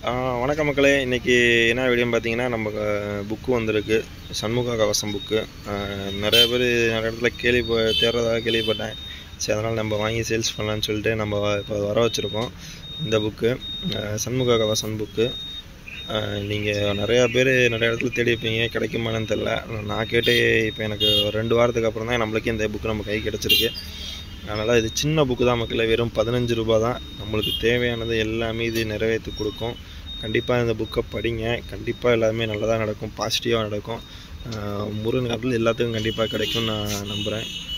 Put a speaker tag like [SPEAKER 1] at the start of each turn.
[SPEAKER 1] ஆ, வணக்கம் மக்களே இன்றைக்கி என்ன வீடியோன்னு பார்த்தீங்கன்னா நம்ம புக்கு வந்திருக்கு சண்முக கவசம் புக்கு நிறைய பேர் நிறைய இடத்துல கேள்வி தேடுறதாக கேள்விப்பட்டேன் சரி அதனால் நம்ம வாங்கி சேல்ஸ் பண்ணலான்னு சொல்லிட்டு நம்ம இப்போ வர வச்சுருக்கோம் இந்த புக்கு சண்முக கவசம் புக்கு நீங்கள் நிறையா பேர் நிறைய இடத்துல தேடி இருப்பீங்க கிடைக்குமான்னு தெரில நான் கேட்டு இப்போ எனக்கு ஒரு ரெண்டு வாரத்துக்கு அப்புறம் தான் நம்மளுக்கு இந்த புக்கு நம்ம கை கிடச்சிருக்கு அதனால் இது சின்ன புக்கு தான் மக்களே வெறும் பதினஞ்சு ரூபா தான் நம்மளுக்கு தேவையானது எல்லாமே இது நிறைவேற்றி கொடுக்கும் கண்டிப்பாக இந்த புக்கை படிங்க கண்டிப்பாக எல்லாமே நல்லதாக நடக்கும் பாசிட்டிவாக நடக்கும் ஆஹ் முருகன் காலத்தில் எல்லாத்துக்கும் கண்டிப்பாக கிடைக்கும்னு நான் நம்புகிறேன்